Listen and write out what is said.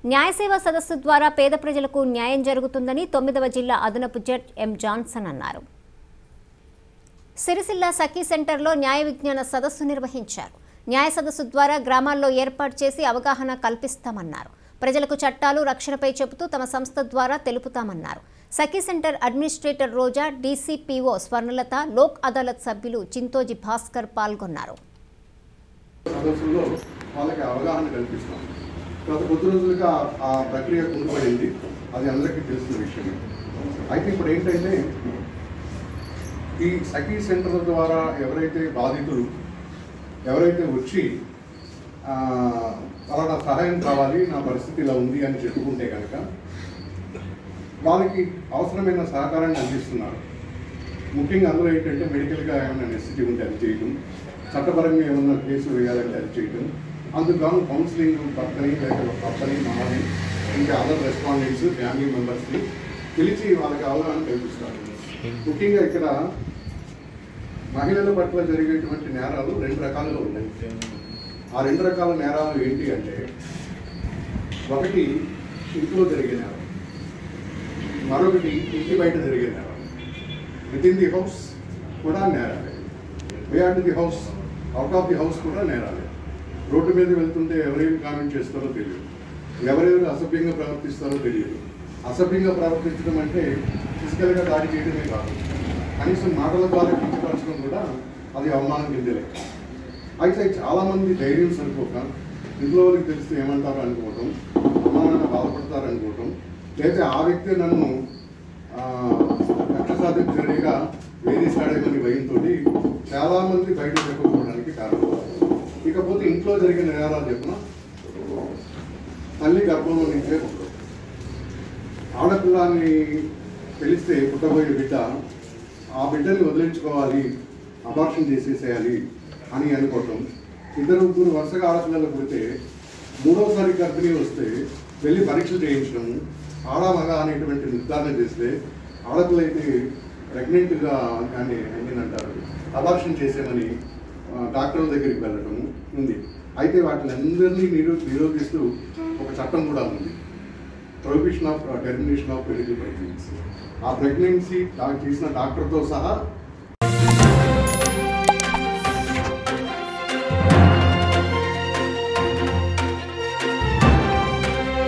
న్యాయసేవ సదస్సు ద్వారా పేద ప్రజలకు న్యాయం జరుగుతుందని తొమ్మిదవ జిల్లా అదనపు జడ్జ్ ఎం జాన్సన్ అన్నారు సిరిసిల్ల సఖీ సెంటర్లో న్యాయ విజ్ఞాన సదస్సు నిర్వహించారు న్యాయ సదస్సు ద్వారా గ్రామాల్లో ఏర్పాటు చేసి అవగాహన కల్పిస్తామన్నారు ప్రజలకు చట్టాలు రక్షణపై చెబుతూ తమ సంస్థ ద్వారా తెలుపుతామన్నారు Sakhi centre administrator Roja DCPO Swarnalatha Lok Adalat సభ్యులు చింతోజి భాస్కర్ పాల్గొన్నారు సదస్సుల్లో వాళ్ళకి అవగాహన కల్పిస్తాం గత కొద్ది రోజులుగా ఆ ప్రక్రియ కుంటుపడింది అది అందరికీ తెలిసిన విషయమే అయితే ఇప్పుడు ఏంటంటే ఈ సఖీ సెంటర్ ద్వారా ఎవరైతే బాధితులు ఎవరైతే వచ్చి ఆ, ఫలానా సహాయం కావాలి నా పరిస్థితి ఇలా ఉంది అని చెప్పుకుంటే కనుక వాళ్ళకి అవసరమైన సహకారాన్ని అందిస్తున్నారు ముఖ్యంగా అందులో ఏంటంటే మెడికల్గా ఏమైనా నెసిటీ ఉంటే అది చేయటం చట్టపరంగా ఏమన్నా కేసు వేయాలంటే అది చేయటం అందుకు గాను కౌన్సిలింగ్ భర్తని లేక భర్తని మామని ఇంకా అదర్ రెస్పాండెంట్స్ ఫ్యామిలీ మెంబర్స్ని పిలిచి వాళ్ళకి అవగాహన కల్పిస్తారు ముఖ్యంగా ఇక్కడ మహిళల పట్ల జరిగేటువంటి నేరాలు రెండు రకాలుగా ఉన్నాయి ఆ రెండు రకాల నేరాలు ఏంటి అంటే ఒకటి ఇంట్లో జరిగే నేరం మరొకటి ఇంటి బయట జరిగే నేరం విత్ ఇన్ ది హౌస్ కూడా నేరాలే beyond the house out of the house కూడా నేరాలే రోడ్డు మీద వెళ్తుంటే ఎవరేమి కామెంట్ చేస్తారో తెలియదు ఎవరెవరు అసభ్యంగా ప్రవర్తిస్తారో తెలియదు అసభ్యంగా ప్రవర్తించడం అంటే ఫిజికల్గా దాడి చేయడమే కాదు కనీసం మాటల ద్వారా కించపరచడం కూడా అది అవమానం కిందే లెక్క అయితే చాలామంది ధైర్యం సరిపోక ఇంట్లో వాళ్ళకి తెలిస్తే ఏమంటారో అనుకోవటం అమ్మా నాన్న బాధపడతారు అనుకోవటం లేదా ఆ వ్యక్తి నన్ను ఆ, కక్ష సాధింపు చర్యగా వేధిస్తాడేమని భయంతో చాలామంది బయట చెప్పకపోవడానికి కారణం ఇకపోతే ఇంట్లో జరిగిన నేరాలు చెప్పిన తల్లి గర్భంలో నుంచే పుట్టదు ఆడపిల్లాన్ని తెలిస్తే పుట్టబోయే బిడ్డ ఆ బిడ్డని వదిలించుకోవాలి అబార్షన్ చేసేసేయాలి అని అనుకోవటం ఇద్దరు ముగ్గురు వరుసగా ఆడపిల్లలు పుడితే మూడోసారి గర్భిణీ వస్తే వెళ్ళి పరీక్షలు చేయించడం ఆడ మగ అనేటువంటి నిర్ధారణ చేస్తే ఆడపిల్ల అయితే ప్రెగ్నెంట్గా అని అంటారు అబార్షన్ చేసేమని ఆ, డాక్టర్ల దగ్గరికి వెళ్ళటం ఉంది అయితే వాటిని అందరినీ నిరో నిరోధిస్తూ ఒక చట్టం కూడా ఉంది prohibition of termination of medical pregnancy ఆ ప్రెగ్నెన్సీ చేసిన డాక్టర్తో సహా